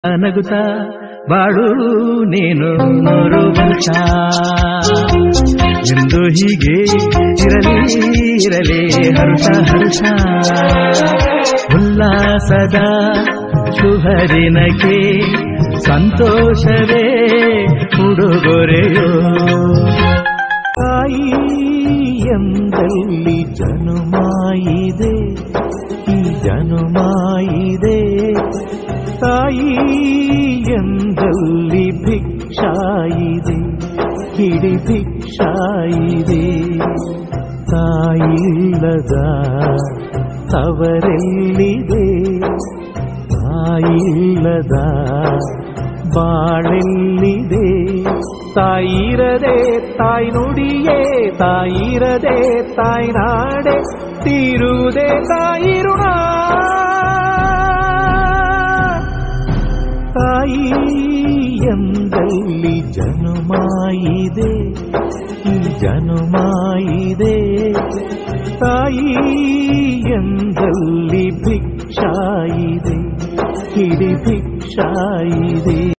ನಗುತ್ತ ಬಾಳು ನೀನು ನೂರು ವರ್ಷ ಎಂದು ಹೀಗೆ ಇರಲಿ ಇರಲಿ ಹರ್ಷ ಹರ್ಷ ಉಲ್ಲಾಸದ ಶುಭದಿನಕ್ಕೆ ಸಂತೋಷವೇ ಉಡುಗೊರೆಯೋ ತಾಯಿ ಎಂದಲ್ಲಿ ಜನುಮಾಯಿದೆ ಈ ಜನುಮಾಯಿದೆ ತಾಯಿ ಎಂದಲ್ಲಿ ಭಿಕ್ಷಾಯಿದೆ ಕಿಡಿ ಭಿಕ್ಷಾಯಿದೆ ತಾಯಿಲ್ಲದ ತವರೆಲ್ಲಿದೆ ತಾಯಿಲ್ಲದ ಬಾಳೆಲ್ಲಿದೆ ತಾಯಿರದೆ ತಾಯಿ ನುಡಿಯೇ ತಾಯಿರದೆ ತಾಯಿ ನಾಡೆ ತೀರುವುದೇ ತಾಯಿ ಋಣ ತಾಯಿ ಎಂದಲ್ಲಿ ಜನುಮಾಯಿದೆ ಈ ಜನುಮಾಯಿದೆ ತಾಯಿ ಎಂದಲ್ಲಿ ಭಿಕ್ಷಾಯಿದೆ ಹಿಡಿ ಭಿಕ್ಷಾಯಿದೆ